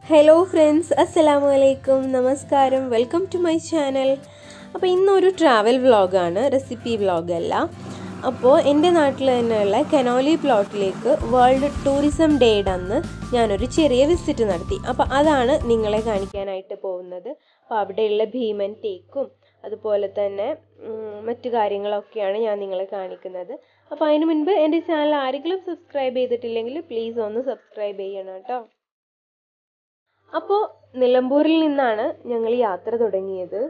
hello friends അസ്സലാമു അലൈക്കും നമസ്കാരം വെൽക്കം ടു മൈ ചാനൽ അപ്പോൾ ഇന്നൊരു ട്രാവൽ വ്ളോഗാണ് റെസിപ്പി വ്ളോഗല്ല അപ്പോൾ എൻ്റെ നാട്ടിൽ തന്നെയുള്ള കനോലി പ്ലോട്ടിലേക്ക് വേൾഡ് ടൂറിസം ഡേയുടെ അന്ന് ഞാനൊരു ചെറിയ വിസിറ്റ് നടത്തി അപ്പോൾ അതാണ് നിങ്ങളെ കാണിക്കാനായിട്ട് പോകുന്നത് അപ്പോൾ അവിടെയുള്ള ഭീമൻ തേക്കും അതുപോലെ തന്നെ ഉം, മറ്റു കാര്യങ്ങളൊക്കെയാണ് ഞാൻ നിങ്ങളെ കാണിക്കുന്നത് അപ്പോൾ അതിന് മുൻപ് എൻ്റെ ചാനൽ ആരെങ്കിലും സബ്സ്ക്രൈബ് ചെയ്തിട്ടില്ലെങ്കിൽ പ്ലീസ് ഒന്ന് സബ്സ്ക്രൈബ് ചെയ്യണം കേട്ടോ അപ്പോൾ നിലമ്പൂരിൽ നിന്നാണ് ഞങ്ങൾ യാത്ര തുടങ്ങിയത്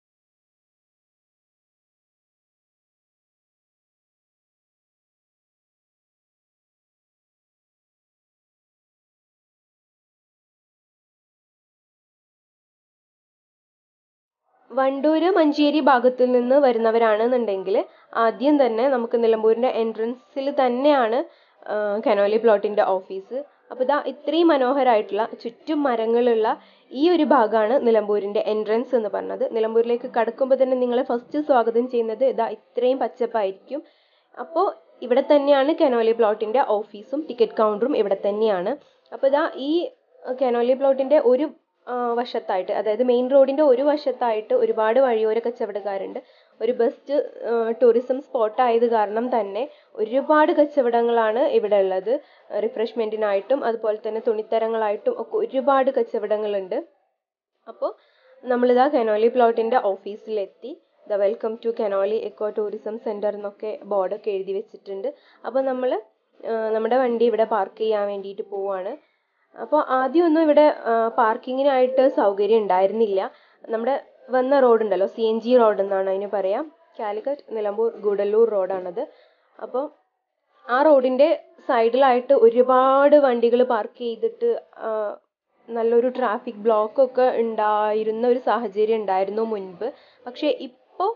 വണ്ടൂര് മഞ്ചേരി ഭാഗത്തിൽ നിന്ന് വരുന്നവരാണെന്നുണ്ടെങ്കിൽ ആദ്യം തന്നെ നമുക്ക് നിലമ്പൂരിൻ്റെ എൻട്രൻസിൽ തന്നെയാണ് ആ, കനോലി പ്ലോട്ടിൻ്റെ ഓഫീസ് അപ്പോൾ ഇതാ ഇത്രയും മനോഹരമായിട്ടുള്ള ചുറ്റും മരങ്ങളുള്ള ഈ ഒരു ഭാഗമാണ് നിലമ്പൂരിൻ്റെ എൻട്രൻസ് എന്ന് പറഞ്ഞത് നിലമ്പൂരിലേക്ക് കടക്കുമ്പോൾ തന്നെ നിങ്ങളെ ഫസ്റ്റ് സ്വാഗതം ചെയ്യുന്നത് ഇതാ ഇത്രയും പച്ചപ്പായിരിക്കും അപ്പോൾ ഇവിടെ തന്നെയാണ് കനോലി പ്ലോട്ടിൻ്റെ ഓഫീസും ടിക്കറ്റ് കൗണ്ടറും ഇവിടെ തന്നെയാണ് അപ്പോൾ ഇതാ ഈ കനോലി പ്ലോട്ടിൻ്റെ ഒരു ആ, വശത്തായിട്ട് അതായത് മെയിൻ റോഡിൻ്റെ ഒരു വശത്തായിട്ട് ഒരുപാട് വഴിയോര കച്ചവടക്കാരുണ്ട് ഒരു ബെസ്റ്റ് ടൂറിസം സ്പോട്ട് ആയത് കാരണം തന്നെ ഒരുപാട് കച്ചവടങ്ങളാണ് ഇവിടെ ഉള്ളത് റിഫ്രഷ്മെൻറ്റിനായിട്ടും അതുപോലെ തന്നെ തുണിത്തരങ്ങളായിട്ടും ഒക്കെ ഒരുപാട് കച്ചവടങ്ങളുണ്ട് അപ്പോൾ നമ്മളിതാ കനോലി പ്ലോട്ടിൻ്റെ ഓഫീസിലെത്തി the welcome to Canoli eco tourism centre എന്നൊക്കെ ബോർഡൊക്കെ എഴുതി വെച്ചിട്ടുണ്ട് അപ്പോൾ നമ്മൾ നമ്മുടെ വണ്ടി ഇവിടെ പാർക്ക് ചെയ്യാൻ വേണ്ടിയിട്ട് പോവാണ് അപ്പോൾ ആദ്യമൊന്നും ഇവിടെ പാർക്കിങ്ങിനായിട്ട് സൗകര്യം ഉണ്ടായിരുന്നില്ല നമ്മുടെ വന്ന റോഡ് ഉണ്ടല്ലോ സി എൻ ജി റോഡ് എന്നാണ് അതിന് പറയാം കാലിക്കറ്റ് നിലമ്പൂർ ഗൂഡല്ലൂർ റോഡാണത് അപ്പോൾ ആ റോഡിൻ്റെ സൈഡിലായിട്ട് ഒരുപാട് വണ്ടികൾ പാർക്ക് ചെയ്തിട്ട് ആ, നല്ലൊരു ട്രാഫിക് ബ്ലോക്കൊക്കെ ഉണ്ടായിരുന്ന ഒരു സാഹചര്യം ഉണ്ടായിരുന്നു മുൻപ് പക്ഷേ ഇപ്പോൾ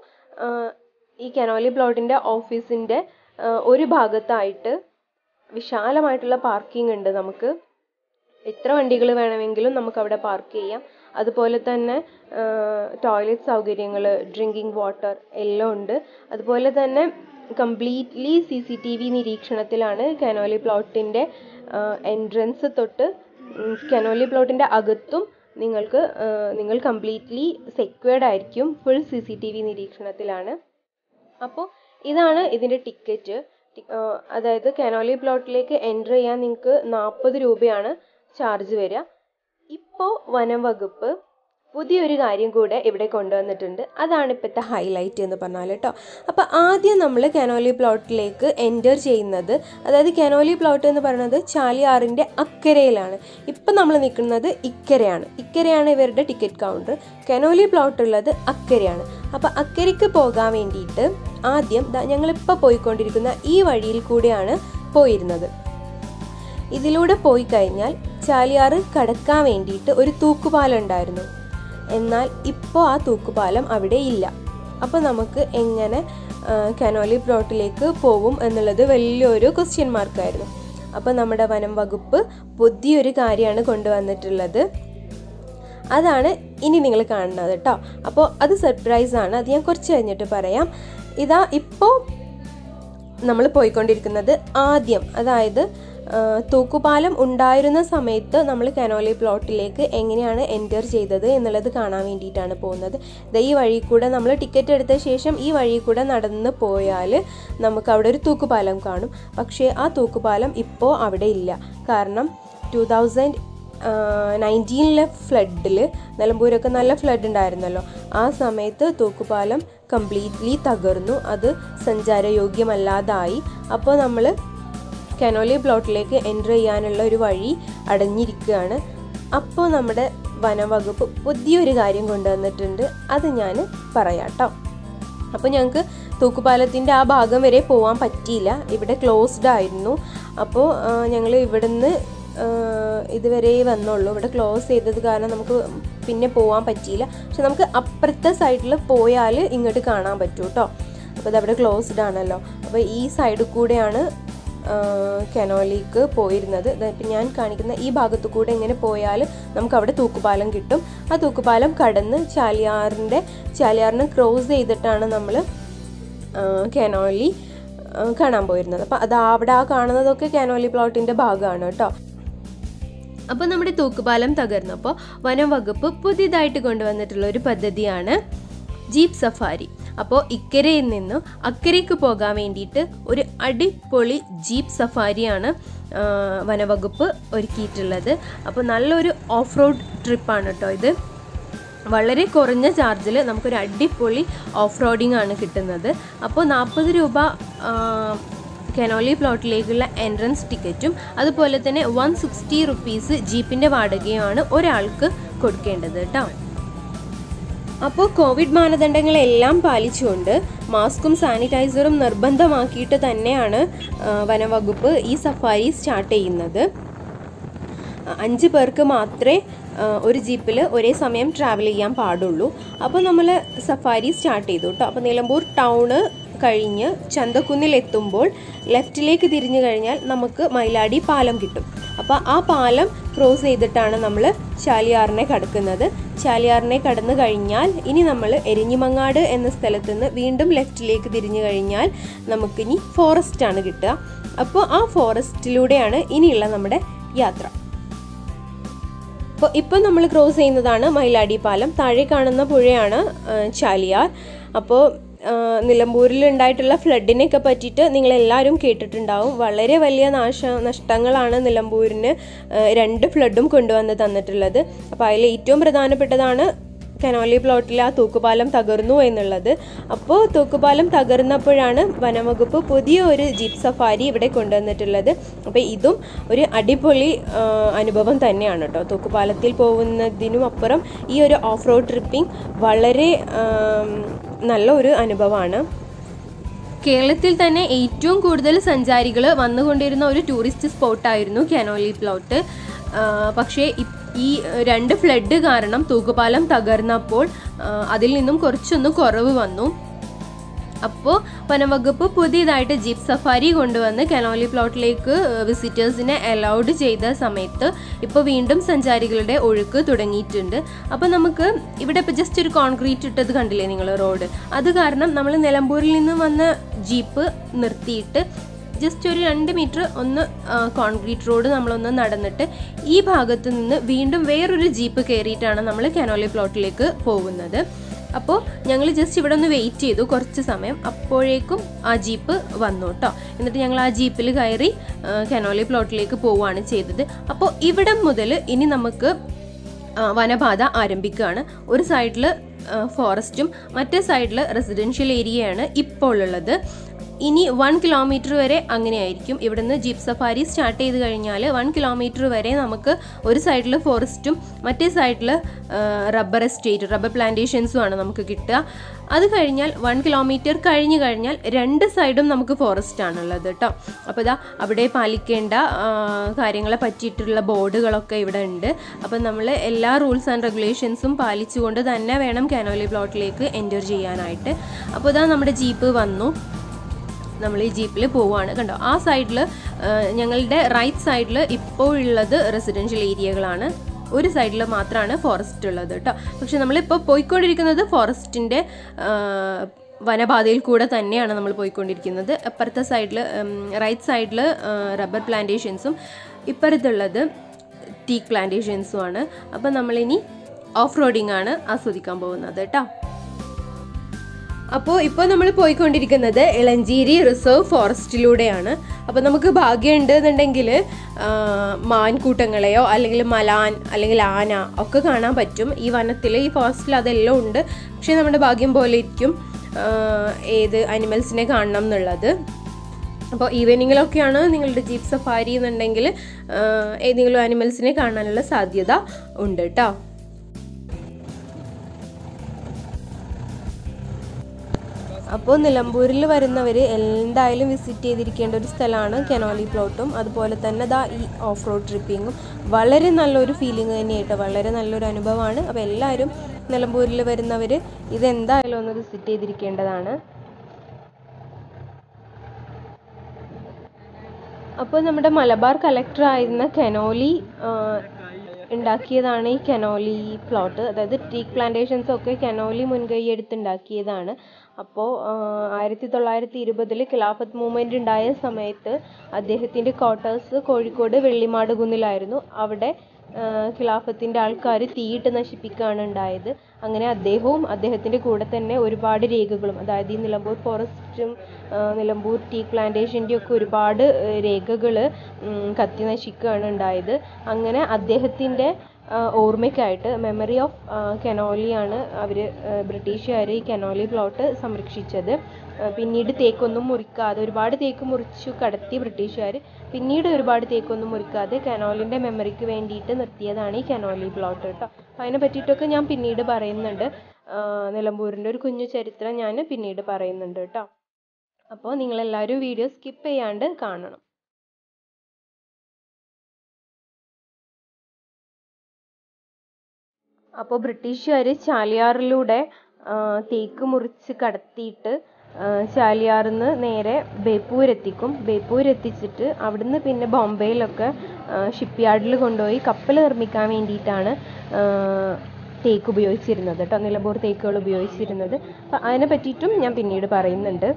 ഈ കനോലി പ്ലോട്ടിൻ്റെ ഓഫീസിൻ്റെ ഒരു ഭാഗത്തായിട്ട് വിശാലമായിട്ടുള്ള പാർക്കിംഗ് ഉണ്ട് നമുക്ക് എത്ര വണ്ടികൾ വേണമെങ്കിലും നമുക്ക് അവിടെ പാർക്ക് ചെയ്യാം അതുപോലെ തന്നെ ടോയ്ലറ്റ് സൗകര്യങ്ങൾ ഡ്രിങ്കിങ് വാട്ടർ എല്ലാം ഉണ്ട് അതുപോലെ തന്നെ completely C C T V നിരീക്ഷണത്തിലാണ് കനോലി പ്ലോട്ടിൻ്റെ എൻട്രൻസ് തൊട്ട് ഉം, കനോലി പ്ലോട്ടിൻ്റെ അകത്തും നിങ്ങൾക്ക് ആ, നിങ്ങൾ കംപ്ലീറ്റ്ലി സെക്വേർഡ് ആയിരിക്കും full C C T V നിരീക്ഷണത്തിലാണ് അപ്പോൾ ഇതാണ് ഇതിൻ്റെ ടിക്കറ്റ് അതായത് കനോലി പ്ലോട്ടിലേക്ക് എൻ്റർ ചെയ്യാൻ നിങ്ങൾക്ക് നാൽപ്പത് രൂപയാണ് ചാർജ് വരിക ഇപ്പോൾ വനം വകുപ്പ് പുതിയൊരു കാര്യം കൂടെ ഇവിടെ കൊണ്ടുവന്നിട്ടുണ്ട് അതാണ് ഇപ്പോഴത്തെ ഹൈലൈറ്റ് എന്ന് പറഞ്ഞാൽ കേട്ടോ അപ്പോൾ ആദ്യം നമ്മൾ കനോലി പ്ലോട്ടിലേക്ക് എൻ്റർ ചെയ്യുന്നത് അതായത് കനോലി പ്ലോട്ട് എന്ന് പറയുന്നത് ചാലിയാറിൻ്റെ അക്കരയിലാണ് ഇപ്പം നമ്മൾ നിൽക്കുന്നത് ഇക്കരയാണ് ഇക്കരയാണ് ഇവരുടെ ടിക്കറ്റ് കൗണ്ടർ കനോലി പ്ലോട്ട് ഉള്ളത് അക്കരയാണ് അപ്പോൾ അക്കരയ്ക്ക് പോകാൻ വേണ്ടിയിട്ട് ആദ്യം ദാ ഞങ്ങളിപ്പോൾ പോയിക്കൊണ്ടിരിക്കുന്ന ഈ വഴിയിൽ കൂടെയാണ് പോയിരുന്നത് ഇതിലൂടെ പോയി കഴിഞ്ഞാൽ ചാലിയാറ് കടക്കാൻ വേണ്ടിയിട്ട് ഒരു തൂക്കുപാലം ഉണ്ടായിരുന്നു എന്നാൽ ഇപ്പോൾ ആ തൂക്കുപാലം അവിടെ ഇല്ല അപ്പോൾ നമുക്ക് എങ്ങനെ ആ, കനോലി പ്ലോട്ടിലേക്ക് പോകും എന്നുള്ളത് വലിയൊരു ക്വസ്റ്റ്യൻ മാർക്കായിരുന്നു അപ്പോൾ നമ്മുടെ വനം വകുപ്പ് പുതിയൊരു കാര്യമാണ് കൊണ്ടുവന്നിട്ടുള്ളത് അതാണ് ഇനി നിങ്ങൾ കാണുന്നത് കേട്ടോ അപ്പോൾ അത് സർപ്രൈസ് ആണ് അത് ഞാൻ കുറച്ച് കഴിഞ്ഞിട്ട് പറയാം ഇതാ ഇപ്പോൾ നമ്മൾ പോയിക്കൊണ്ടിരിക്കുന്നത് ആദ്യം അതായത് ആ, തൂക്കുപാലം ഉണ്ടായിരുന്ന സമയത്ത് നമ്മൾ കനോലി പ്ലോട്ടിലേക്ക് എങ്ങനെയാണ് എൻറ്റർ ചെയ്തത് എന്നുള്ളത് കാണാൻ വേണ്ടിയിട്ടാണ് പോകുന്നത് ദാ ഈ വഴി കൂടെ നമ്മൾ ടിക്കറ്റ് എടുത്ത ശേഷം ഈ വഴി കൂടെ നടന്ന് പോയാൽ നമുക്ക് അവിടെ ഒരു തൂക്കുപാലം കാണും പക്ഷേ ആ തൂക്കുപാലം ഇപ്പോൾ അവിടെ ഇല്ല കാരണം ടു തൗസൻഡ് നയൻറ്റീനിലെ ഫ്ലഡിൽ നിലമ്പൂരൊക്കെ നല്ല ഫ്ലഡ് ഉണ്ടായിരുന്നല്ലോ ആ സമയത്ത് തൂക്കുപാലം കംപ്ലീറ്റ്ലി തകർന്നു അത് സഞ്ചാരയോഗ്യമല്ലാതായി അപ്പോൾ നമ്മൾ കനോലി പ്ലോട്ടിലേക്ക് എൻ്റർ ചെയ്യാനുള്ള ഒരു വഴി അടഞ്ഞിരിക്കുകയാണ് അപ്പോൾ നമ്മുടെ വനവകുപ്പ് പുതിയൊരു കാര്യം കൊണ്ടുവന്നിട്ടുണ്ട് അത് ഞാൻ പറയാം കേട്ടോ അപ്പോൾ ഞങ്ങൾക്ക് തൂക്കുപാലത്തിൻ്റെ ആ ഭാഗം വരെ പോകാൻ പറ്റിയില്ല ഇവിടെ ക്ലോസ്ഡ് ആയിരുന്നു അപ്പോൾ ഞങ്ങൾ ഇവിടുന്ന് ആ, ഇതുവരെ വന്നുള്ളൂ ഇവിടെ ക്ലോസ് ചെയ്തത് കാരണം നമുക്ക് പിന്നെ പോകാൻ പറ്റിയില്ല പക്ഷെ നമുക്ക് അപ്പുറത്തെ സൈഡിൽ പോയാൽ ഇങ്ങോട്ട് കാണാൻ പറ്റും കേട്ടോ അപ്പോൾ ഇതവിടെ ക്ലോസ്ഡ് ആണല്ലോ അപ്പോൾ ഈ സൈഡിൽ കൂടെയാണ് ആ, കെനോലിക്ക് പോയിരുന്നത് ഇപ്പം ഞാൻ കാണിക്കുന്ന ഈ ഭാഗത്തു കൂടെ ഇങ്ങനെ പോയാൽ നമുക്ക് അവിടെ തൂക്കുപാലം കിട്ടും ആ തൂക്കുപാലം കടന്ന് ചാലിയാറിൻ്റെ ചാലിയാറിനെ ക്രോസ് ചെയ്തിട്ടാണ് നമ്മൾ കെനോലി ആ, കാണാൻ പോയിരുന്നത് അപ്പം അത് അവിടെ ആ കാണുന്നതൊക്കെ കാനോലി പ്ലോട്ടിൻ്റെ ഭാഗമാണ് കേട്ടോ അപ്പോൾ നമ്മുടെ തൂക്കുപാലം തകർന്നപ്പോൾ വനം വകുപ്പ് പുതിയതായിട്ട് കൊണ്ടുവന്നിട്ടുള്ള ഒരു പദ്ധതിയാണ് ജീപ്പ് സഫാരി അപ്പോൾ ഇക്കരയിൽ നിന്നും അക്കരയ്ക്ക് പോകാൻ വേണ്ടിയിട്ട് ഒരു അടിപൊളി ജീപ്പ് സഫാരിയാണ് ആ, വനവകുപ്പ് ഒരുക്കിയിട്ടുള്ളത് അപ്പോൾ നല്ലൊരു ഓഫ് റോഡ് ട്രിപ്പാണ് കേട്ടോ ഇത് വളരെ കുറഞ്ഞ ചാർജിൽ നമുക്കൊരു അടിപൊളി ഓഫ് റോഡിംഗ് ആണ് കിട്ടുന്നത് അപ്പോൾ നാൽപ്പത് രൂപ ആ, കെനോലി പ്ലോട്ടിലേക്കുള്ള എൻട്രൻസ് ടിക്കറ്റും അതുപോലെ തന്നെ വൺ സിക്സ്റ്റി റുപ്പീസ് ജീപ്പിൻ്റെ വാടകയുമാണ് ഒരാൾക്ക് കൊടുക്കേണ്ടത് കേട്ടോ അപ്പോൾ കോവിഡ് മാനദണ്ഡങ്ങളെല്ലാം പാലിച്ചുകൊണ്ട് മാസ്കും സാനിറ്റൈസറും നിർബന്ധമാക്കിയിട്ട് തന്നെയാണ് ആ, വനവകുപ്പ് ഈ സഫാരി സ്റ്റാർട്ട് ചെയ്യുന്നത് അഞ്ച് പേർക്ക് മാത്രമേ ആ, ഒരു ജീപ്പിൽ ഒരേ സമയം ട്രാവൽ ചെയ്യാൻ പാടുള്ളൂ അപ്പോൾ നമ്മൾ സഫാരി സ്റ്റാർട്ട് ചെയ്തു കേട്ടോ അപ്പോൾ നിലമ്പൂർ ടൗണ് കഴിഞ്ഞ് ചന്തക്കുന്നിൽ എത്തുമ്പോൾ ലെഫ്റ്റിലേക്ക് തിരിഞ്ഞു കഴിഞ്ഞാൽ നമുക്ക് മയിലാടി പാലം കിട്ടും അപ്പോൾ ആ പാലം ക്രോസ് ചെയ്തിട്ടാണ് നമ്മൾ ചാലിയാറിനെ കടക്കുന്നത് ചാലിയാറിനെ കടന്നു കഴിഞ്ഞാൽ ഇനി നമ്മൾ എരിഞ്ഞിമങ്ങാട് എന്ന സ്ഥലത്ത് നിന്ന് വീണ്ടും ലെഫ്റ്റിലേക്ക് തിരിഞ്ഞു കഴിഞ്ഞാൽ നമുക്കിനി ഫോറസ്റ്റാണ് കിട്ടുക അപ്പോൾ ആ ഫോറസ്റ്റിലൂടെയാണ് ഇനിയുള്ള നമ്മുടെ യാത്ര അപ്പോൾ ഇപ്പം നമ്മൾ ക്രോസ് ചെയ്യുന്നതാണ് മയിലാടി പാലം താഴെ കാണുന്ന പുഴയാണ് ആ, ചാലിയാർ അപ്പോൾ ആ, നിലമ്പൂരിൽ ഉണ്ടായിട്ടുള്ള ഫ്ലഡിനെയൊക്കെ പറ്റിയിട്ട് നിങ്ങളെല്ലാവരും കേട്ടിട്ടുണ്ടാവും വളരെ വലിയ നാശ നഷ്ടങ്ങളാണ് നിലമ്പൂരിന് ആ, രണ്ട് ഫ്ലഡും കൊണ്ടുവന്ന് തന്നിട്ടുള്ളത് അപ്പോൾ അതിൽ ഏറ്റവും പ്രധാനപ്പെട്ടതാണ് കനോലി പ്ലോട്ടിൽ ആ തൂക്കുപാലം തകർന്നു എന്നുള്ളത് അപ്പോൾ തൂക്കുപാലം തകർന്നപ്പോഴാണ് വനംവകുപ്പ് പുതിയ ഒരു ജീപ്പ് സഫാരി ഇവിടെ കൊണ്ടുവന്നിട്ടുള്ളത് അപ്പോൾ ഇതും ഒരു അടിപൊളി ആ, അനുഭവം തന്നെയാണ് കേട്ടോ തൂക്കുപാലത്തിൽ പോകുന്നതിനും അപ്പുറം ഈ ഒരു ഓഫ് റോഡ് ട്രിപ്പിംഗ് വളരെ ആം, നല്ല ഒരു അനുഭവമാണ് കേരളത്തിൽ തന്നെ ഏറ്റവും കൂടുതൽ സഞ്ചാരികൾ വന്നുകൊണ്ടിരുന്ന ഒരു ടൂറിസ്റ്റ് സ്പോട്ടായിരുന്നു കനോലി പ്ലോട്ട് ആ, പക്ഷേ ഇ- ഈ രണ്ട് ഫ്ലഡ് കാരണം തൂക്കുപാലം തകർന്നപ്പോൾ ആ, അതിൽ നിന്നും കുറച്ചൊന്ന് കുറവ് വന്നു അപ്പോൾ വനംവകുപ്പ് പുതിയതായിട്ട് ജീപ്പ് സഫാരി കൊണ്ടുവന്ന് കനോലി പ്ലോട്ടിലേക്ക് വിസിറ്റേഴ്സിനെ അലൗഡ് ചെയ്ത സമയത്ത് ഇപ്പോൾ വീണ്ടും സഞ്ചാരികളുടെ ഒഴുക്ക് തുടങ്ങിയിട്ടുണ്ട് അപ്പോൾ നമുക്ക് ഇവിടെ ഇപ്പോൾ ജസ്റ്റ് ഒരു കോൺക്രീറ്റ് ഇട്ടത് കണ്ടില്ലേ നിങ്ങൾ റോഡ് അത് കാരണം നമ്മൾ നിലമ്പൂരിൽ നിന്ന് വന്ന ജീപ്പ് നിർത്തിയിട്ട് ജസ്റ്റ് ഒരു രണ്ട് മീറ്റർ ഒന്ന് കോൺക്രീറ്റ് റോഡ് നമ്മളൊന്ന് നടന്നിട്ട് ഈ ഭാഗത്ത് നിന്ന് വീണ്ടും വേറൊരു ജീപ്പ് കയറിയിട്ടാണ് നമ്മൾ കനോലി പ്ലോട്ടിലേക്ക് പോകുന്നത് അപ്പോൾ ഞങ്ങൾ ജസ്റ്റ് ഇവിടെ ഒന്ന് വെയിറ്റ് ചെയ്തു കുറച്ച് സമയം അപ്പോഴേക്കും ആ ജീപ്പ് വന്നു കേട്ടോ എന്നിട്ട് ഞങ്ങൾ ആ ജീപ്പിൽ കയറി ആ, കനോലി പ്ലോട്ടിലേക്ക് പോവുകയാണ് ചെയ്തത് അപ്പോൾ ഇവിടം മുതൽ ഇനി നമുക്ക് ആ, വനപാത ആരംഭിക്കുകയാണ് ഒരു സൈഡിൽ ഫോറസ്റ്റും മറ്റേ സൈഡിൽ റെസിഡൻഷ്യൽ ഏരിയയാണ് ഇപ്പോൾ ഉള്ളത് ഇനി വൺ കിലോമീറ്റർ വരെ അങ്ങനെയായിരിക്കും ഇവിടുന്ന് ജീപ്പ് സഫാരി സ്റ്റാർട്ട് ചെയ്ത് കഴിഞ്ഞാൽ വൺ കിലോമീറ്റർ വരെ നമുക്ക് ഒരു സൈഡിൽ ഫോറസ്റ്റും മറ്റേ സൈഡിൽ റബ്ബർ എസ്റ്റേറ്റ് റബ്ബർ പ്ലാന്റേഷൻസും ആണ് നമുക്ക് കിട്ടുക അത് കഴിഞ്ഞാൽ വൺ കിലോമീറ്റർ കഴിഞ്ഞ് കഴിഞ്ഞാൽ രണ്ട് സൈഡും നമുക്ക് ഫോറസ്റ്റ് ആണുള്ളത് കേട്ടോ അപ്പോൾ ഇതാ അവിടെ പാലിക്കേണ്ട ആ, കാര്യങ്ങളെ പറ്റിയിട്ടുള്ള ബോർഡുകളൊക്കെ ഇവിടെ ഉണ്ട് അപ്പോൾ നമ്മൾ എല്ലാ റൂൾസ് ആൻഡ് റെഗുലേഷൻസും പാലിച്ചുകൊണ്ട് തന്നെ വേണം കാനോലി പ്ലോട്ടിലേക്ക് എൻറ്റർ ചെയ്യാനായിട്ട് അപ്പോൾ ഇതാ നമ്മുടെ ജീപ്പ് വന്നു നമ്മൾ ഈ ജീപ്പിൽ പോവുകയാണ് കണ്ടോ ആ സൈഡിൽ ഞങ്ങളുടെ റൈറ്റ് സൈഡിൽ ഇപ്പോൾ ഉള്ളത് റെസിഡൻഷ്യൽ ഏരിയകളാണ് ഒരു സൈഡിൽ മാത്രമാണ് ഫോറസ്റ്റ് ഉള്ളത് കേട്ടോ പക്ഷെ നമ്മളിപ്പോൾ പോയിക്കൊണ്ടിരിക്കുന്നത് ഫോറസ്റ്റിൻ്റെ വനപാതയിൽ കൂടെ തന്നെയാണ് നമ്മൾ പോയിക്കൊണ്ടിരിക്കുന്നത് അപ്പുറത്തെ സൈഡിൽ റൈറ്റ് സൈഡിൽ റബ്ബർ പ്ലാന്റേഷൻസും ഇപ്പുറത്തുള്ളത് ടീക്ക് പ്ലാന്റേഷൻസും ആണ് അപ്പം നമ്മളിനി ഓഫ് റോഡിംഗ് ആണ് ആസ്വദിക്കാൻ പോകുന്നത് കേട്ടോ അപ്പോൾ ഇപ്പോൾ നമ്മൾ പോയിക്കൊണ്ടിരിക്കുന്നത് ഇളഞ്ചേരി റിസർവ് ഫോറസ്റ്റിലൂടെയാണ് അപ്പോൾ നമുക്ക് ഭാഗ്യമുണ്ട് എന്നുണ്ടെങ്കിൽ മാൻകൂട്ടങ്ങളെയോ അല്ലെങ്കിൽ മലാൻ അല്ലെങ്കിൽ ആന ഒക്കെ കാണാൻ പറ്റും ഈ വനത്തിൽ ഈ ഫോറസ്റ്റിൽ അതെല്ലാം ഉണ്ട് പക്ഷേ നമ്മുടെ ഭാഗ്യം പോലെ ഇരിക്കും ആ, ഏത് അനിമൽസിനെ കാണണം എന്നുള്ളത് അപ്പോൾ ഈവനിങ്ങിലൊക്കെയാണ് നിങ്ങളുടെ ജീപ്പ് സഫാരി എന്നുണ്ടെങ്കിൽ ആ, ഏതെങ്കിലും അനിമൽസിനെ കാണാനുള്ള സാധ്യത ഉണ്ട് കേട്ടോ അപ്പോൾ നിലമ്പൂരിൽ വരുന്നവർ എന്തായാലും വിസിറ്റ് ചെയ്തിരിക്കേണ്ട ഒരു സ്ഥലമാണ് കെനോലി പ്ലോട്ടും അതുപോലെ തന്നെ ദാ ഈ ഓഫ് റോഡ് ട്രിപ്പിങ്ങും വളരെ നല്ലൊരു ഫീലിംഗ് തന്നെയായിട്ട് വളരെ നല്ലൊരു അനുഭവമാണ് അപ്പോൾ എല്ലാവരും നിലമ്പൂരിൽ വരുന്നവർ ഇതെന്തായാലും ഒന്ന് വിസിറ്റ് ചെയ്തിരിക്കേണ്ടതാണ് അപ്പോൾ നമ്മുടെ മലബാർ കളക്ടർ ആയിരുന്ന കെനോലി ആ, ഉണ്ടാക്കിയതാണ് ഈ കെനോലി പ്ലോട്ട് അതായത് ടീക്ക് പ്ലാന്റേഷൻസ് ഒക്കെ കെനോലി മുൻകൈ എടുത്തുണ്ടാക്കിയതാണ് അപ്പോൾ ആയിരത്തി തൊള്ളായിരത്തി ഇരുപതിൽ ഖിലാഫത്ത് മൂവ്മെൻ്റ് ഉണ്ടായ സമയത്ത് അദ്ദേഹത്തിൻ്റെ ക്വാർട്ടേഴ്സ് കോഴിക്കോട് വെള്ളിമാട് കുന്നിലായിരുന്നു അവിടെ ഖിലാഫത്തിൻ്റെ ആൾക്കാർ തീയിട്ട് നശിപ്പിക്കുകയാണ് ഉണ്ടായത് അങ്ങനെ അദ്ദേഹവും അദ്ദേഹത്തിൻ്റെ കൂടെ തന്നെ ഒരുപാട് രേഖകളും അതായത് ഈ നിലമ്പൂർ ഫോറസ്റ്റും നിലമ്പൂർ ടീ പ്ലാന്റേഷൻ്റെ ഒക്കെ ഒരുപാട് രേഖകൾ കത്തി നശിക്കുകയാണ് ഉണ്ടായത് അങ്ങനെ അദ്ദേഹത്തിൻ്റെ ഓർമ്മയ്ക്കായിട്ട് മെമ്മറി ഓഫ് കെനോലിയാണ് അവർ ബ്രിട്ടീഷുകാർ ഈ കെനോലി പ്ലോട്ട് സംരക്ഷിച്ചത് പിന്നീട് തേക്കൊന്നും മുറിക്കാതെ ഒരുപാട് തേക്ക് മുറിച്ചു കടത്തി ബ്രിട്ടീഷുകാർ പിന്നീട് ഒരുപാട് തേക്കൊന്നും മുറിക്കാതെ കനോലിൻ്റെ മെമ്മറിക്ക് വേണ്ടിയിട്ട് നിർത്തിയതാണ് ഈ കനോലി പ്ലോട്ട് കേട്ടോ അപ്പോൾ അതിനെ പറ്റിയിട്ടൊക്കെ ഞാൻ പിന്നീട് പറയുന്നുണ്ട് നിലമ്പൂരിൻ്റെ ഒരു കുഞ്ഞു ചരിത്രം ഞാൻ പിന്നീട് പറയുന്നുണ്ട് കേട്ടോ അപ്പോൾ നിങ്ങളെല്ലാവരും വീഡിയോ സ്കിപ്പ് ചെയ്യാണ്ട് കാണണം അപ്പോൾ ബ്രിട്ടീഷുകാർ ചാലിയാറിലൂടെ തേക്ക് മുറിച്ച് കടത്തിയിട്ട് ചാലിയാറിൽ നിന്ന് നേരെ ബേപ്പൂർ എത്തിക്കും ബേപ്പൂർ എത്തിച്ചിട്ട് അവിടുന്ന് പിന്നെ ബോംബെയിലൊക്കെ ഷിപ്പ് യാർഡിൽ കൊണ്ടുപോയി കപ്പൽ നിർമ്മിക്കാൻ വേണ്ടിയിട്ടാണ് തേക്ക് ഉപയോഗിച്ചിരുന്നത് കേട്ടോ നിലമ്പൂർ തേക്കുകൾ ഉപയോഗിച്ചിരുന്നത് അപ്പം അതിനെ പറ്റിയിട്ടും ഞാൻ പിന്നീട് പറയുന്നുണ്ട്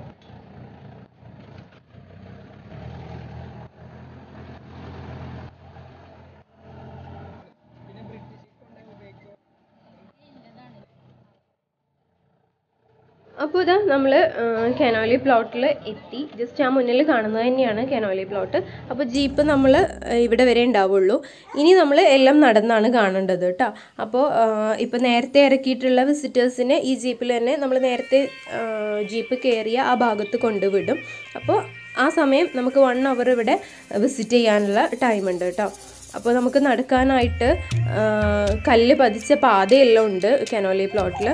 അപ്പോൾ ഇതാ നമ്മൾ കെനോലി പ്ലോട്ടിൽ എത്തി ജസ്റ്റ് ആ മുന്നിൽ കാണുന്നത് തന്നെയാണ് കെനോലി പ്ലോട്ട് അപ്പോൾ ജീപ്പ് നമ്മൾ ഇവിടെ വരെ ഉണ്ടാവുള്ളൂ ഇനി നമ്മൾ എല്ലാം നടന്നാണ് കാണേണ്ടത് കേട്ടോ അപ്പോൾ ഇപ്പോൾ നേരത്തെ ഇറക്കിയിട്ടുള്ള വിസിറ്റേഴ്സിനെ ഈ ജീപ്പിൽ തന്നെ നമ്മൾ നേരത്തെ ജീപ്പ് കയറിയ ആ ഭാഗത്ത് കൊണ്ടുവിടും അപ്പോൾ ആ സമയം നമുക്ക് വൺ അവർ ഇവിടെ വിസിറ്റ് ചെയ്യാനുള്ള ടൈം ഉണ്ട് കേട്ടോ അപ്പോൾ നമുക്ക് നടക്കാനായിട്ട് കല്ല് പതിച്ച പാതയെല്ലാം ഉണ്ട് കെനോലി പ്ലോട്ടിൽ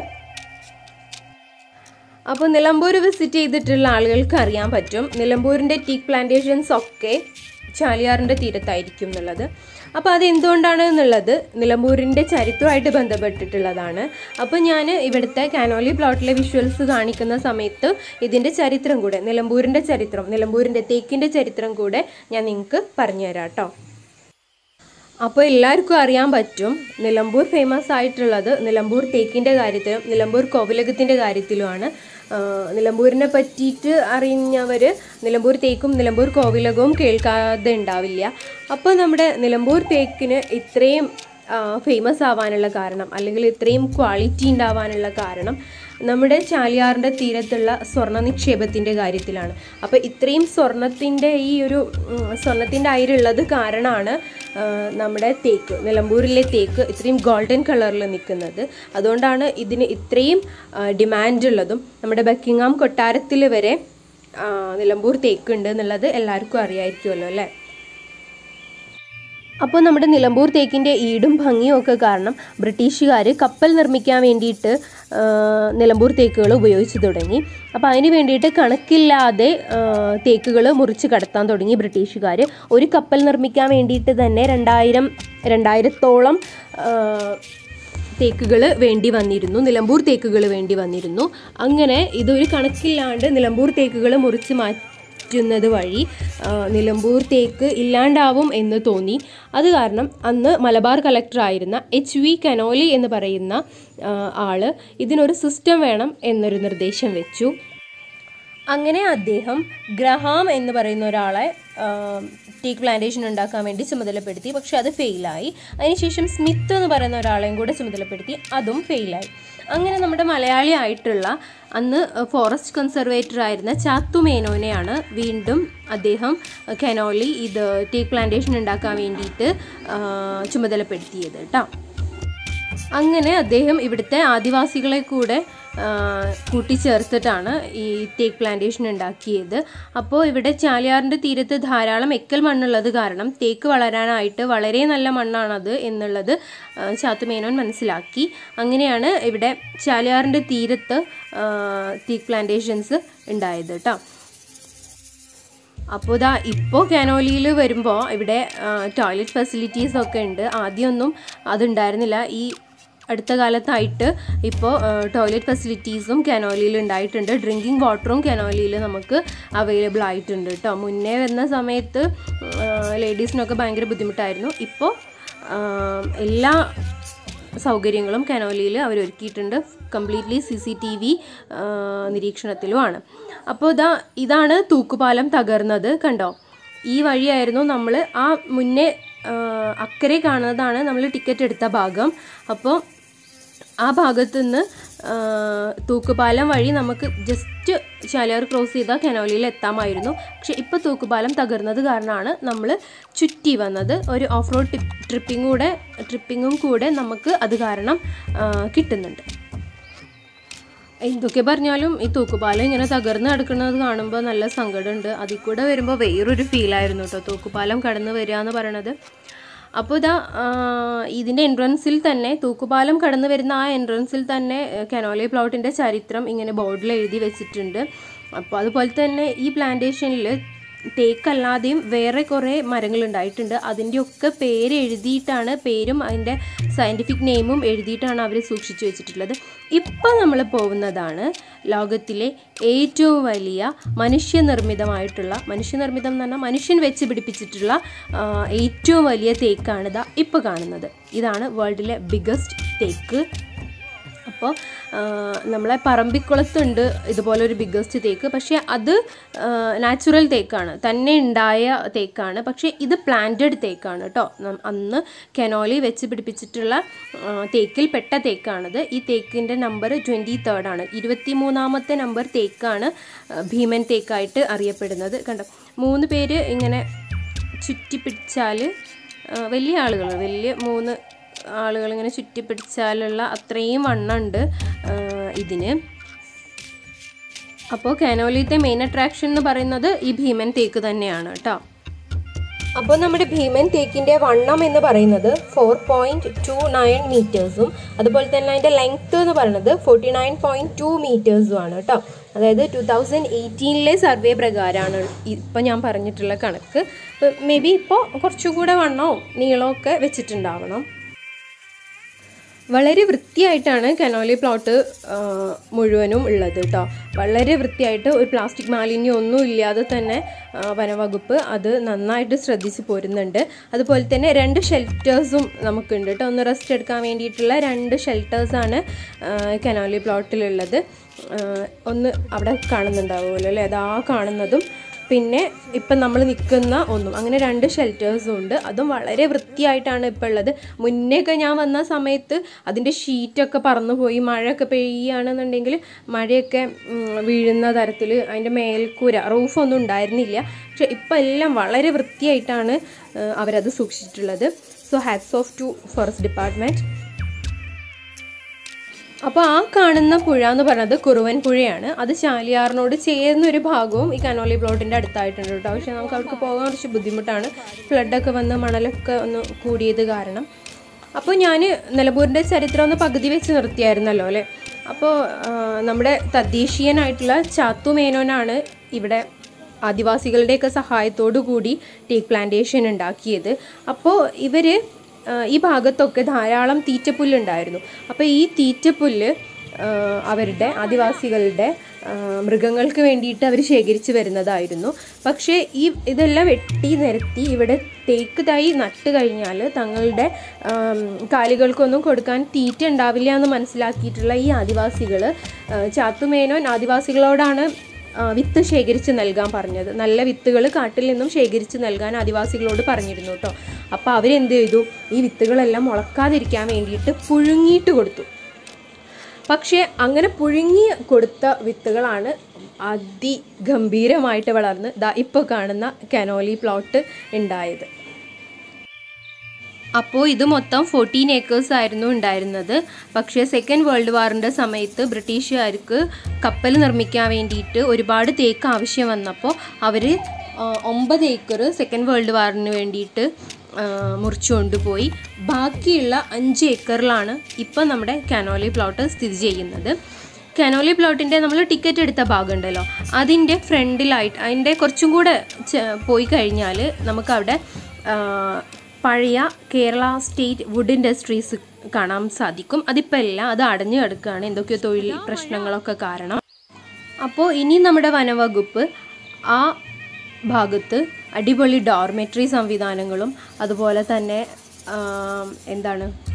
അപ്പോൾ നിലമ്പൂർ വിസിറ്റ് ചെയ്തിട്ടുള്ള ആളുകൾക്ക് അറിയാൻ പറ്റും നിലമ്പൂരിൻ്റെ ടീക്ക് പ്ലാന്റേഷൻസ് ഒക്കെ ചാലിയാറിൻ്റെ തീരത്തായിരിക്കും എന്നുള്ളത് അപ്പോൾ അത് എന്തുകൊണ്ടാണ് എന്നുള്ളത് നിലമ്പൂരിൻ്റെ ചരിത്രമായിട്ട് ബന്ധപ്പെട്ടിട്ടുള്ളതാണ് അപ്പോൾ ഞാൻ ഇവിടുത്തെ കാനോലി പ്ലോട്ടിലെ വിഷ്വൽസ് കാണിക്കുന്ന സമയത്ത് ഇതിൻ്റെ ചരിത്രം കൂടെ നിലമ്പൂരിൻ്റെ ചരിത്രം നിലമ്പൂരിൻ്റെ തേക്കിൻ്റെ ചരിത്രം കൂടെ ഞാൻ നിങ്ങൾക്ക് പറഞ്ഞുതരാം കേട്ടോ അപ്പോൾ എല്ലാവർക്കും അറിയാൻ പറ്റും നിലമ്പൂർ ഫേമസ് ആയിട്ടുള്ളത് നിലമ്പൂർ തേക്കിൻ്റെ കാര്യത്തിലും നിലമ്പൂർ കോവിലകത്തിൻ്റെ കാര്യത്തിലുമാണ് നിലമ്പൂരിനെ പറ്റിയിട്ട് അറിഞ്ഞവർ നിലമ്പൂർ തേക്കും നിലമ്പൂർ കോവിലകവും കേൾക്കാതെ ഉണ്ടാവില്ല അപ്പോൾ നമ്മുടെ നിലമ്പൂർ തേക്കിന് ഇത്രയും ഫേമസ് ആവാനുള്ള കാരണം അല്ലെങ്കിൽ ഇത്രയും ക്വാളിറ്റി ഉണ്ടാവാനുള്ള കാരണം നമ്മുടെ ചാലിയാറിൻ്റെ തീരത്തുള്ള സ്വർണ്ണ നിക്ഷേപത്തിൻ്റെ കാര്യത്തിലാണ് അപ്പോൾ ഇത്രയും സ്വർണത്തിൻ്റെ ഈ ഒരു സ്വർണത്തിൻ്റെ അയിരുള്ളത് കാരണമാണ് നമ്മുടെ തേക്ക് നിലമ്പൂരിലെ തേക്ക് ഇത്രയും ഗോൾഡൻ കളറിൽ നിൽക്കുന്നത് അതുകൊണ്ടാണ് ഇതിന് ഇത്രയും ഡിമാൻഡ് ഉള്ളതും നമ്മുടെ ബക്കിങ്ങാം കൊട്ടാരത്തിൽ വരെ നിലമ്പൂർ തേക്ക് ഉണ്ട് എന്നുള്ളത് എല്ലാവർക്കും അറിയായിരിക്കുമല്ലോ അല്ലേ അപ്പോൾ നമ്മുടെ നിലമ്പൂർ തേക്കിൻ്റെ ഈടും ഭംഗിയും ഒക്കെ കാരണം ബ്രിട്ടീഷുകാർ കപ്പൽ നിർമ്മിക്കാൻ വേണ്ടിയിട്ട് നിലമ്പൂർ തേക്കുകൾ ഉപയോഗിച്ചു തുടങ്ങി അപ്പോൾ അതിന് വേണ്ടിയിട്ട് കണക്കില്ലാതെ തേക്കുകൾ മുറിച്ച് കടത്താൻ തുടങ്ങി ബ്രിട്ടീഷുകാർ ഒരു കപ്പൽ നിർമ്മിക്കാൻ വേണ്ടിയിട്ട് തന്നെ രണ്ടായിരം രണ്ടായിരത്തോളം തേക്കുകൾ വേണ്ടി വന്നിരുന്നു നിലമ്പൂർ തേക്കുകൾ വേണ്ടി വന്നിരുന്നു അങ്ങനെ ഇതൊരു കണക്കില്ലാണ്ട് നിലമ്പൂർ തേക്കുകൾ മുറിച്ച് മാറ്റി മാറ്റുന്നത് വഴി നിലമ്പൂർ തേക്ക് ഇല്ലാണ്ടാവും എന്ന് തോന്നി അത് കാരണം അന്ന് മലബാർ കളക്ടറായിരുന്ന എച്ച് വി കനോലി എന്ന് പറയുന്ന ആള് ഇതിനൊരു സിസ്റ്റം വേണം എന്നൊരു നിർദ്ദേശം വെച്ചു അങ്ങനെ അദ്ദേഹം ഗ്രഹാം എന്ന് പറയുന്ന ഒരാളെ ടീക്ക് പ്ലാന്റേഷൻ ഉണ്ടാക്കാൻ വേണ്ടി ചുമതലപ്പെടുത്തി പക്ഷെ അത് ഫെയിലായി അതിനുശേഷം സ്മിത്ത് എന്ന് പറയുന്ന ഒരാളെയും കൂടെ ചുമതലപ്പെടുത്തി അതും ഫെയിലായി അങ്ങനെ നമ്മുടെ മലയാളി ആയിട്ടുള്ള അന്ന് ഫോറസ്റ്റ് കൺസർവേറ്റർ ആയിരുന്ന ചാത്തു മേനോനെയാണ് വീണ്ടും അദ്ദേഹം കെനോലി ഇത് ടീക്ക് പ്ലാന്റേഷൻ ഉണ്ടാക്കാൻ വേണ്ടിയിട്ട് ചുമതലപ്പെടുത്തിയത് കേട്ടോ അങ്ങനെ അദ്ദേഹം ഇവിടുത്തെ ആദിവാസികളെ കൂടെ കൂട്ടിച്ചേർത്തിട്ടാണ് ഈ തേക്ക് പ്ലാന്റേഷൻ ഉണ്ടാക്കിയത് അപ്പോൾ ഇവിടെ ചാലിയാറിൻ്റെ തീരത്ത് ധാരാളം എക്കൽ മണ്ണുള്ളത് കാരണം തേക്ക് വളരാനായിട്ട് വളരെ നല്ല മണ്ണാണത് എന്നുള്ളത് ചാത്തുമേനോൻ മനസ്സിലാക്കി അങ്ങനെയാണ് ഇവിടെ ചാലിയാറിൻ്റെ തീരത്ത് തേക്ക് പ്ലാന്റേഷൻസ് ഉണ്ടായത് കേട്ടോ അപ്പോൾ ഇതാ ഇപ്പോൾ കാനോലിയിൽ വരുമ്പോൾ ഇവിടെ ടോയ്ലറ്റ് ഫെസിലിറ്റീസ് ഒക്കെ ഉണ്ട് ആദ്യമൊന്നും അതുണ്ടായിരുന്നില്ല ഈ അടുത്ത കാലത്തായിട്ട് ഇപ്പോൾ ടോയ്ലറ്റ് ഫെസിലിറ്റീസും കനോലിയിൽ ഉണ്ടായിട്ടുണ്ട് ഡ്രിങ്കിങ് വാട്ടറും കനോലിയിൽ നമുക്ക് അവൈലബിൾ ആയിട്ടുണ്ട് കേട്ടോ മുന്നേ വരുന്ന സമയത്ത് ലേഡീസിനൊക്കെ ഭയങ്കര ബുദ്ധിമുട്ടായിരുന്നു ഇപ്പോൾ എല്ലാ സൗകര്യങ്ങളും കനോലിയിൽ അവർ ഒരുക്കിയിട്ടുണ്ട് completely C C T V നിരീക്ഷണത്തിലുമാണ് അപ്പോൾ ഇതാ ഇതാണ് തൂക്കുപാലം തകർന്നത് കണ്ടോ ഈ വഴിയായിരുന്നു നമ്മൾ ആ മുന്നേ ആ, അക്കരെ കാണുന്നതാണ് നമ്മൾ ടിക്കറ്റ് എടുത്ത ഭാഗം അപ്പോൾ ആ ഭാഗത്തു നിന്ന് തൂക്കുപാലം വഴി നമുക്ക് ജസ്റ്റ് ചാലിയാർ ക്രോസ് ചെയ്താൽ കനോലിയിൽ എത്താമായിരുന്നു പക്ഷെ ഇപ്പോൾ തൂക്കുപാലം തകർന്നത് കാരണമാണ് നമ്മൾ ചുറ്റി വന്നത് ഒരു ഓഫ് റോഡ് ട്രിപ്പിംഗ് കൂടെ ട്രിപ്പിങ്ങും കൂടെ നമുക്ക് അത് കാരണം ആ, കിട്ടുന്നുണ്ട് എന്തൊക്കെ പറഞ്ഞാലും ഈ തൂക്കുപാലം ഇങ്ങനെ തകർന്ന് കിടക്കുന്നത് കാണുമ്പോൾ നല്ല സങ്കടമുണ്ട് അതിൽ കൂടെ വരുമ്പോൾ വേറൊരു ഫീലായിരുന്നു കേട്ടോ തൂക്കുപാലം കടന്നു വരിക എന്ന് പറയണത് അപ്പോൾ ഇതാ ആ, ഇതിൻ്റെ എൻട്രൻസിൽ തന്നെ തൂക്കുപാലം കടന്നു വരുന്ന ആ എൻട്രൻസിൽ തന്നെ ഏഹ്, കനോലി പ്ലോട്ടിൻ്റെ ചരിത്രം ഇങ്ങനെ ബോർഡിൽ എഴുതി വെച്ചിട്ടുണ്ട് അപ്പോൾ അതുപോലെ തന്നെ ഈ പ്ലാന്റേഷനിൽ തേക്കല്ലാതെയും വേറെ കുറേ മരങ്ങൾ ഉണ്ടായിട്ടുണ്ട് അതിൻ്റെയൊക്കെ പേര് എഴുതിയിട്ടാണ് പേരും അതിൻ്റെ സയൻറ്റിഫിക് നെയിമും എഴുതിയിട്ടാണ് അവർ സൂക്ഷിച്ചു വെച്ചിട്ടുള്ളത് ഇപ്പോൾ നമ്മൾ പോകുന്നതാണ് ലോകത്തിലെ ഏറ്റവും വലിയ മനുഷ്യനിർമ്മിതമായിട്ടുള്ള മനുഷ്യനിർമ്മിതം എന്ന് പറഞ്ഞാൽ മനുഷ്യൻ വെച്ച് പിടിപ്പിച്ചിട്ടുള്ള ആ, ഏറ്റവും വലിയ തേക്കാണ് ഇതാ ഇപ്പോൾ കാണുന്നത് ഇതാണ് വേൾഡിലെ ബിഗസ്റ്റ് തേക്ക് അപ്പോൾ നമ്മളെ പറമ്പിക്കുളത്തുണ്ട് ഇതുപോലെ ഒരു ബിഗ്ഗസ്റ്റ് തേക്ക് പക്ഷേ അത് നാച്ചുറൽ തേക്കാണ് തന്നെ ഉണ്ടായ തേക്കാണ് പക്ഷേ ഇത് പ്ലാന്റഡ് തേക്കാണ് കേട്ടോ നം- അന്ന് കെനോലി വെച്ച് പിടിപ്പിച്ചിട്ടുള്ള ആ, തേക്കിൽ പെട്ട തേക്കാണിത് ഈ തേക്കിൻ്റെ നമ്പർ ട്വൻറ്റി തേർഡാണ് ഇരുപത്തി മൂന്നാമത്തെ നമ്പർ തേക്കാണ് ആ, ഭീമൻ തേക്കായിട്ട് അറിയപ്പെടുന്നത് കണ്ടോ മൂന്ന് പേര് ഇങ്ങനെ ചുറ്റിപ്പിടിച്ചാൽ വലിയ ആളുകൾ വലിയ മൂന്ന് ആളുകൾ ഇങ്ങനെ ചുറ്റിപ്പിടിച്ചാലുള്ള അത്രയും വണ്ണമുണ്ട് ആ, ഇതിന് അപ്പോൾ കാനോലിത്തെ മെയിൻ അട്രാക്ഷൻ എന്ന് പറയുന്നത് ഈ ഭീമൻ തേക്ക് തന്നെയാണ് കേട്ടോ അപ്പോൾ നമ്മുടെ ഭീമൻ തേക്കിൻ്റെ വണ്ണം എന്ന് പറയുന്നത് ഫോർ പോയിൻറ്റ് ടു നയൻ മീറ്റേഴ്സും അതുപോലെ തന്നെ അതിൻ്റെ ലെങ്ത്ത് എന്ന് പറയുന്നത് ഫോർട്ടി നയൻ പോയിൻറ്റ് ടു മീറ്റേഴ്സും ആണ് കേട്ടോ അതായത് ടു തൗസൻഡ് എയ്റ്റീനിലെ സർവേ പ്രകാരമാണ് ഇപ്പം ഞാൻ പറഞ്ഞിട്ടുള്ള കണക്ക് മേ ബി ഇപ്പോൾ കുറച്ചുകൂടെ വണ്ണവും നീളമൊക്കെ വെച്ചിട്ടുണ്ടാവണം വളരെ വൃത്തിയായിട്ടാണ് കനോലി പ്ലോട്ട് ആ, മുഴുവനും ഉള്ളത് കേട്ടോ വളരെ വൃത്തിയായിട്ട് ഒരു പ്ലാസ്റ്റിക് മാലിന്യം ഒന്നും ഇല്ലാതെ തന്നെ ആ, വനവകുപ്പ് അത് നന്നായിട്ട് ശ്രദ്ധിച്ച് പോരുന്നുണ്ട് അതുപോലെ തന്നെ രണ്ട് ഷെൽറ്റേഴ്സും നമുക്കുണ്ട് കേട്ടോ ഒന്ന് റെസ്റ്റ് എടുക്കാൻ വേണ്ടിയിട്ടുള്ള രണ്ട് ഷെൽറ്റേഴ്സാണ് കനോലി പ്ലോട്ടിലുള്ളത് ആ, ഒന്ന് അവിടെ കാണുന്നുണ്ടാവുമല്ലോ അല്ലേ അതാ കാണുന്നതും പിന്നെ ഇപ്പം നമ്മൾ നിൽക്കുന്ന ഒന്നും അങ്ങനെ രണ്ട് ഷെൽറ്റേഴ്സും ഉണ്ട് അതും വളരെ വൃത്തിയായിട്ടാണ് ഇപ്പോൾ ഉള്ളത് മുന്നേയൊക്കെ ഞാൻ വന്ന സമയത്ത് അതിൻ്റെ ഷീറ്റൊക്കെ പറന്നു പോയി മഴയൊക്കെ പെയ്യുകയാണെന്നുണ്ടെങ്കിൽ മഴയൊക്കെ ഉം, വീഴുന്ന തരത്തിൽ അതിൻ്റെ മേൽക്കൂര റൂഫൊന്നും ഉണ്ടായിരുന്നില്ല പക്ഷെ ഇപ്പം എല്ലാം വളരെ വൃത്തിയായിട്ടാണ് ആ, അവരത് സൂക്ഷിച്ചിട്ടുള്ളത് so hats off to forest department അപ്പോൾ ആ കാണുന്ന പുഴ എന്ന് പറയുന്നത് കുറുവൻ പുഴയാണ് അത് ചാലിയാറിനോട് ചേർന്ന ഒരു ഭാഗവും ഈ കനോലി പ്ലോട്ടിൻ്റെ അടുത്തായിട്ടുണ്ട് കേട്ടോ പക്ഷേ നമുക്ക് അവിടേക്ക് പോകാൻ കുറച്ച് ബുദ്ധിമുട്ടാണ് ഫ്ലഡൊക്കെ വന്ന് മണലൊക്കെ ഒന്ന് കൂടിയത് കാരണം അപ്പോൾ ഞാൻ നിലമ്പൂരിൻ്റെ ചരിത്രം ഒന്ന് പകുതി വെച്ച് നിർത്തിയായിരുന്നല്ലോ അല്ലേ അപ്പോൾ ആ, നമ്മുടെ തദ്ദേശീയനായിട്ടുള്ള ചാത്തു മേനോനാണ് ഇവിടെ ആദിവാസികളുടെയൊക്കെ സഹായത്തോടു കൂടി ടീക്ക് പ്ലാന്റേഷൻ ഉണ്ടാക്കിയത് അപ്പോൾ ഇവർ ഈ ഭാഗത്തൊക്കെ ധാരാളം തീറ്റപ്പുല്ലുണ്ടായിരുന്നു അപ്പോൾ ഈ തീറ്റപ്പുല്ല് ആ, അവരുടെ ആദിവാസികളുടെ ആ, മൃഗങ്ങൾക്ക് വേണ്ടിയിട്ട് അവർ ശേഖരിച്ച് വരുന്നതായിരുന്നു പക്ഷേ ഈ ഇതെല്ലാം വെട്ടി നിരത്തി ഇവിടെ തേക്ക് തൈ നട്ട് കഴിഞ്ഞാൽ തങ്ങളുടെ ആം, കാലികൾക്കൊന്നും കൊടുക്കാൻ തീറ്റ ഉണ്ടാവില്ല എന്ന് മനസ്സിലാക്കിയിട്ടുള്ള ഈ ആദിവാസികൾ ചാത്തുമേനോൻ ആദിവാസികളോടാണ് ആ, വിത്ത് ശേഖരിച്ച് നൽകാൻ പറഞ്ഞത് നല്ല വിത്തുകൾ കാട്ടിൽ നിന്നും ശേഖരിച്ച് നൽകാൻ ആദിവാസികളോട് പറഞ്ഞിരുന്നു കേട്ടോ അപ്പോൾ അവരെന്ത് ചെയ്തു ഈ വിത്തുകളെല്ലാം മുളക്കാതിരിക്കാൻ വേണ്ടിയിട്ട് പുഴുങ്ങിയിട്ട് കൊടുത്തു പക്ഷേ അങ്ങനെ പുഴുങ്ങി കൊടുത്ത വിത്തുകളാണ് അതിഗംഭീരമായിട്ട് വളർന്ന് ദാ ഇപ്പോൾ കാണുന്ന കനോലി പ്ലോട്ട് ഉണ്ടായത് അപ്പോൾ ഇത് മൊത്തം ഫോർട്ടീൻ ഏക്കേഴ്സ് ആയിരുന്നു ഉണ്ടായിരുന്നത് പക്ഷേ സെക്കൻഡ് വേൾഡ് വാറിൻ്റെ സമയത്ത് ബ്രിട്ടീഷുകാർക്ക് കപ്പൽ നിർമ്മിക്കാൻ വേണ്ടിയിട്ട് ഒരുപാട് തേക്ക് ആവശ്യം വന്നപ്പോൾ അവർ ഒമ്പത് ഏക്കർ സെക്കൻഡ് വേൾഡ് വാറിന് വേണ്ടിയിട്ട് ആ, മുറിച്ചു കൊണ്ടുപോയി ബാക്കിയുള്ള അഞ്ച് ഏക്കറിലാണ് ഇപ്പം നമ്മുടെ കാനോലി പ്ലോട്ട് സ്ഥിതി ചെയ്യുന്നത് കാനോലി പ്ലോട്ടിൻ്റെ നമ്മൾ ടിക്കറ്റ് എടുത്ത ഭാഗം ഉണ്ടല്ലോ അതിൻ്റെ ഫ്രണ്ടിലായിട്ട് അതിൻ്റെ കുറച്ചും കൂടെ ചെ- പോയി കഴിഞ്ഞാൽ നമുക്കവിടെ ആ, പഴയ കേരള സ്റ്റേറ്റ് വുഡ് ഇൻഡസ്ട്രീസ് കാണാൻ സാധിക്കും അതിപ്പോൾ എല്ലാം അത് അടഞ്ഞു കിടക്കുകയാണ് എന്തൊക്കെയോ തൊഴിൽ പ്രശ്നങ്ങളൊക്കെ കാരണം അപ്പോൾ ഇനി നമ്മുടെ വനവകുപ്പ് ആ ഭാഗത്ത് അടിപൊളി ഡോർമെട്രി സംവിധാനങ്ങളും അതുപോലെ തന്നെ ആം, എന്താണ്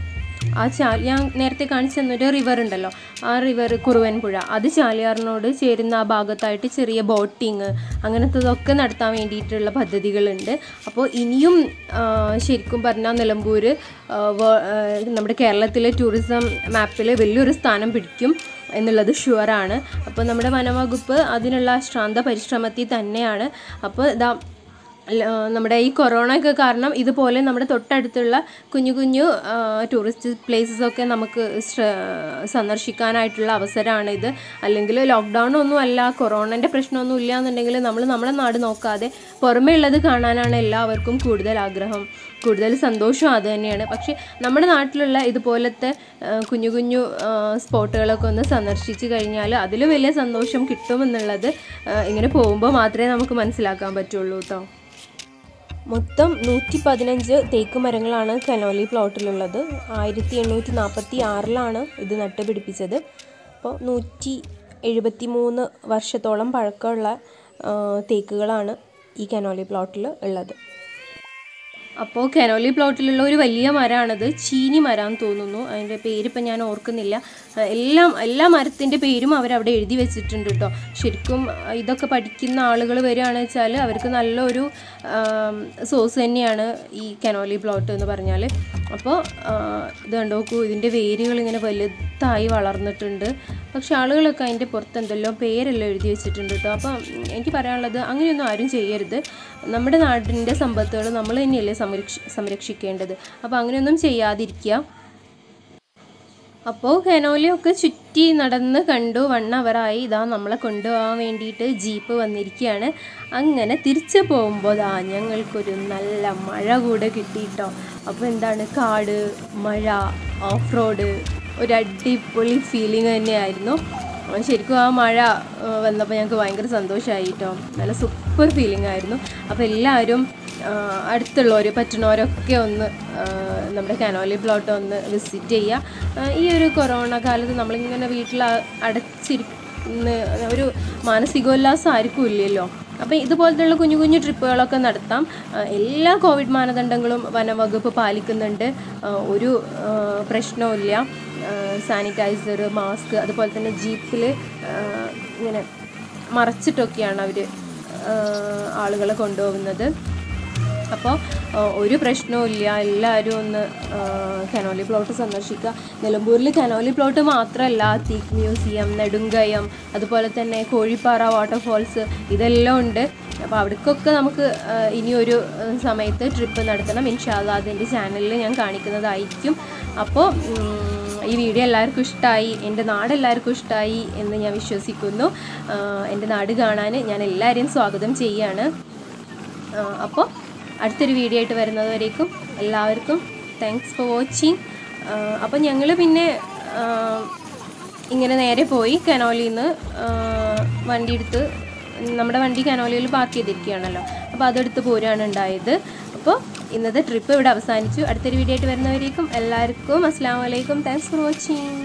ആ ചാൽ ഞാൻ നേരത്തെ കാണിച്ചു തന്നൊരു റിവർ ഉണ്ടല്ലോ ആ റിവർ കുറുവൻ പുഴ അത് ചാലിയാറിനോട് ചേരുന്ന ആ ഭാഗത്തായിട്ട് ചെറിയ ബോട്ടിങ് അങ്ങനത്തതൊക്കെ നടത്താൻ വേണ്ടിയിട്ടുള്ള പദ്ധതികളുണ്ട് അപ്പോൾ ഇനിയും ആ, ശരിക്കും പറഞ്ഞാൽ നിലമ്പൂർ ആ, വേ- ആ, നമ്മുടെ കേരളത്തിലെ ടൂറിസം മാപ്പിൽ വലിയൊരു സ്ഥാനം പിടിക്കും എന്നുള്ളത് ഷുവറാണ് അപ്പോൾ നമ്മുടെ വനവകുപ്പ് അതിനുള്ള അശ്രാന്ത പരിശ്രമത്തിൽ തന്നെയാണ് അപ്പോൾ ഇതാ ല- നമ്മുടെ ഈ കൊറോണ ഒക്കെ കാരണം ഇതുപോലെ നമ്മുടെ തൊട്ടടുത്തുള്ള കുഞ്ഞു കുഞ്ഞു ടൂറിസ്റ്റ് പ്ലേസസ് ഒക്കെ നമുക്ക് ശ്ര- സന്ദർശിക്കാനായിട്ടുള്ള അവസരമാണ് ഇത് അല്ലെങ്കിൽ ലോക്ക്ഡൗൺ ഒന്നും അല്ല കൊറോണൻ്റെ പ്രശ്നമൊന്നും ഇല്ല എന്നുണ്ടെങ്കിൽ നമ്മൾ നമ്മുടെ നാട് നോക്കാതെ പുറമേ ഉള്ളത് കാണാനാണ് എല്ലാവർക്കും കൂടുതൽ ആഗ്രഹം കൂടുതൽ സന്തോഷം അത് തന്നെയാണ് പക്ഷേ നമ്മുടെ നാട്ടിലുള്ള ഇതുപോലത്തെ ആ, കുഞ്ഞു കുഞ്ഞു ആ, സ്പോട്ടുകളൊക്കെ ഒന്ന് സന്ദർശിച്ച് കഴിഞ്ഞാൽ അതിൽ വലിയ സന്തോഷം കിട്ടുമെന്നുള്ളത് ആ, ഇങ്ങനെ പോകുമ്പോൾ മാത്രമേ നമുക്ക് മനസ്സിലാക്കാൻ പറ്റുള്ളൂ കേട്ടോ മൊത്തം നൂറ്റി പതിനഞ്ച് തേക്ക് മരങ്ങളാണ് കനോലി പ്ലോട്ടിലുള്ളത് ആയിരത്തി എണ്ണൂറ്റി നാൽപ്പത്തി ആറിലാണ് ഇത് നട്ടുപിടിപ്പിച്ചത് അപ്പോൾ നൂറ്റി എഴുപത്തി മൂന്ന് വർഷത്തോളം പഴക്കമുള്ള ആ, തേക്കുകളാണ് ഈ കനോലി പ്ലോട്ടിൽ ഉള്ളത് അപ്പോൾ കനോലി പ്ലോട്ടിലുള്ള ഒരു വലിയ മരമാണത് ചീനി മരമാണെന്ന് തോന്നുന്നു അതിൻ്റെ പേരിപ്പം ഞാൻ ഓർക്കുന്നില്ല ആ, എല്ലാം എല്ലാ മരത്തിൻ്റെ പേരും അവരവിടെ എഴുതി വെച്ചിട്ടുണ്ട് കേട്ടോ ശരിക്കും ആ, ഇതൊക്കെ പഠിക്കുന്ന ആളുകൾ വരികയാണെന്ന് വെച്ചാൽ അവർക്ക് നല്ലൊരു സോഴ്സ് തന്നെയാണ് ഈ കനോലി പ്ലോട്ട് എന്ന് പറഞ്ഞാൽ അപ്പോൾ ഇത് കണ്ടു നോക്കൂ ഇതിൻ്റെ വേരുകൾ ഇങ്ങനെ വലുതായി വളർന്നിട്ടുണ്ട് പക്ഷെ ആളുകളൊക്കെ അതിൻ്റെ പുറത്ത് എന്തെല്ലോ പേരെല്ലാം എഴുതി വെച്ചിട്ടുണ്ട് കേട്ടോ അപ്പം എനിക്ക് പറയാനുള്ളത് അങ്ങനെയൊന്നും ആരും ചെയ്യരുത് നമ്മുടെ നാടിൻ്റെ സമ്പത്തുകൾ നമ്മൾ തന്നെയല്ലേ സംരക്ഷി സംരക്ഷിക്കേണ്ടത് അപ്പോൾ അങ്ങനെയൊന്നും ചെയ്യാതിരിക്കുക അപ്പോൾ കനോലിയൊക്കെ ചുറ്റി നടന്ന് കണ്ടു വൺ അവറായി ഇതാ നമ്മളെ കൊണ്ടുപോകാൻ വേണ്ടിയിട്ട് ജീപ്പ് വന്നിരിക്കുകയാണ് അങ്ങനെ തിരിച്ചു പോകുമ്പോൾ ദാ ഞങ്ങൾക്കൊരു നല്ല മഴ കൂടെ കിട്ടിയിട്ടോ അപ്പോൾ എന്താണ് കാട് മഴ ഓഫ് റോഡ് ഒരു അടിപൊളി ഫീലിംഗ് തന്നെയായിരുന്നു ആ, ശരിക്കും ആ മഴ ആ, വന്നപ്പോൾ ഞങ്ങൾക്ക് ഭയങ്കര സന്തോഷമായി കേട്ടോ നല്ല സൂപ്പർ ഫീലിംഗ് ആയിരുന്നു അപ്പോൾ എല്ലാവരും ആ, അടുത്തുള്ളവർ പറ്റുന്നവരൊക്കെ ഒന്ന് ആ, നമ്മുടെ കനോലി പ്ലോട്ട് ഒന്ന് വിസിറ്റ് ചെയ്യുക ആ, ഈ ഒരു കൊറോണ കാലത്ത് നമ്മളിങ്ങനെ വീട്ടിൽ അടച്ചിരിക്കുന്ന ഒരു മാനസികോല്ലാസം ആർക്കും ഇല്ലല്ലോ അപ്പോൾ ഇതുപോലത്തുള്ള കുഞ്ഞു കുഞ്ഞു ട്രിപ്പുകളൊക്കെ നടത്താം ആ, എല്ലാ കോവിഡ് മാനദണ്ഡങ്ങളും വനവകുപ്പ് പാലിക്കുന്നുണ്ട് ആ, ഒരു ആ, പ്രശ്നവുമില്ല സാനിറ്റൈസർ മാസ്ക് അതുപോലെ തന്നെ ജീപ്പിൽ ഇങ്ങനെ മറച്ചിട്ടൊക്കെയാണ് അവർ ആളുകളെ കൊണ്ടുപോകുന്നത് അപ്പോൾ ഒരു പ്രശ്നവും ഇല്ല എല്ലാവരും ഒന്ന് ആ, കനോലി പ്ലോട്ട് സന്ദർശിക്കുക നിലമ്പൂരിൽ കനോലി പ്ലോട്ട് മാത്രമല്ല തീക്ക് മ്യൂസിയം നെടുങ്കയം അതുപോലെ തന്നെ കോഴിപ്പാറ വാട്ടർഫോൾസ് ഇതെല്ലാം ഉണ്ട് അപ്പോൾ അവിടേക്കൊക്കെ നമുക്ക് ആ, ഇനിയൊരു ആ, സമയത്ത് ട്രിപ്പ് നടത്തണം ഇൻഷാല്ല അതിൻ്റെ ചാനലിൽ ഞാൻ കാണിക്കുന്നതായിരിക്കും അപ്പോൾ ഉം, ഈ വീഡിയോ എല്ലാവർക്കും ഇഷ്ടമായി എൻ്റെ നാട് എല്ലാവർക്കും ഇഷ്ടമായി എന്ന് ഞാൻ വിശ്വസിക്കുന്നു ആ, എൻ്റെ നാട് കാണാൻ ഞാൻ എല്ലാവരെയും സ്വാഗതം ചെയ്യുകയാണ് അപ്പോൾ അടുത്തൊരു വീഡിയോ ആയിട്ട് വരുന്നത് വരേക്കും എല്ലാവർക്കും താങ്ക്സ് ഫോർ വാച്ചിങ് അപ്പോൾ ഞങ്ങൾ പിന്നെ ആ, ഇങ്ങനെ നേരെ പോയി കനോലിയിൽ നിന്ന് വണ്ടി എടുത്ത് നമ്മുടെ വണ്ടി കനോലിയിൽ പാർക്ക് ചെയ്തിരിക്കുകയാണല്ലോ അപ്പോൾ അതെടുത്ത് പോരാണ് ഉണ്ടായത് അപ്പോൾ ഇന്നത്തെ ട്രിപ്പ് ഇവിടെ അവസാനിച്ചു അടുത്തൊരു വീഡിയോ ആയിട്ട് വരുന്നവരേക്കും എല്ലാവർക്കും അസ്സാം വലൈക്കും താങ്ക്സ് ഫോർ വാച്ചിങ്